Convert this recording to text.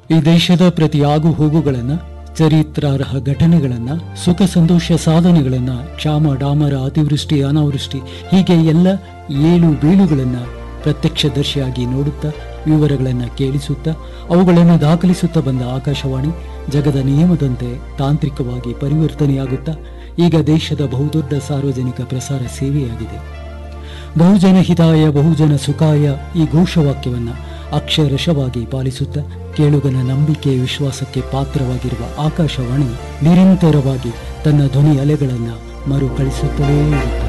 ಈ ದೇಶದ ಪ್ರತಿ ಆಗು ಹೋಗುಗಳನ್ನ ಚರಿತ್ರಾರ್ಹ ಘಟನೆಗಳನ್ನ ಸುಖ ಸಂತೋಷ ಸಾಧನೆಗಳನ್ನ ಕ್ಷಾಮ ಡಾಮರ ಅತಿವೃಷ್ಟಿ ಅನಾವೃಷ್ಟಿ ಹೀಗೆ ಎಲ್ಲ ಏಳು ಬೀಳುಗಳನ್ನ ಪ್ರತ್ಯಕ್ಷದರ್ಶಿಯಾಗಿ ನೋಡುತ್ತಾ ವಿವರಗಳನ್ನು ಕೇಳಿಸುತ್ತಾ ಅವುಗಳನ್ನು ದಾಖಲಿಸುತ್ತಾ ಬಂದ ಆಕಾಶವಾಣಿ ಜಗದ ನಿಯಮದಂತೆ ತಾಂತ್ರಿಕವಾಗಿ ಪರಿವರ್ತನೆಯಾಗುತ್ತಾ ಈಗ ದೇಶದ ಬಹುದೊಡ್ಡ ಸಾರ್ವಜನಿಕ ಪ್ರಸಾರ ಸೇವೆಯಾಗಿದೆ ಬಹುಜನ ಹಿತಾಯ ಬಹುಜನ ಸುಖಾಯ ಈ ಘೋಷವಾಕ್ಯವನ್ನ ಅಕ್ಷರಶವಾಗಿ ಪಾಲಿಸುತ್ತಾ ಕೇಳುಗನ ನಂಬಿಕೆ ವಿಶ್ವಾಸಕ್ಕೆ ಪಾತ್ರವಾಗಿರುವ ಆಕಾಶವಾಣಿ ನಿರಂತರವಾಗಿ ತನ್ನ ಧ್ವನಿ ಅಲೆಗಳನ್ನ ಮರುಕಳಿಸುತ್ತಲೇ ಇರುತ್ತದೆ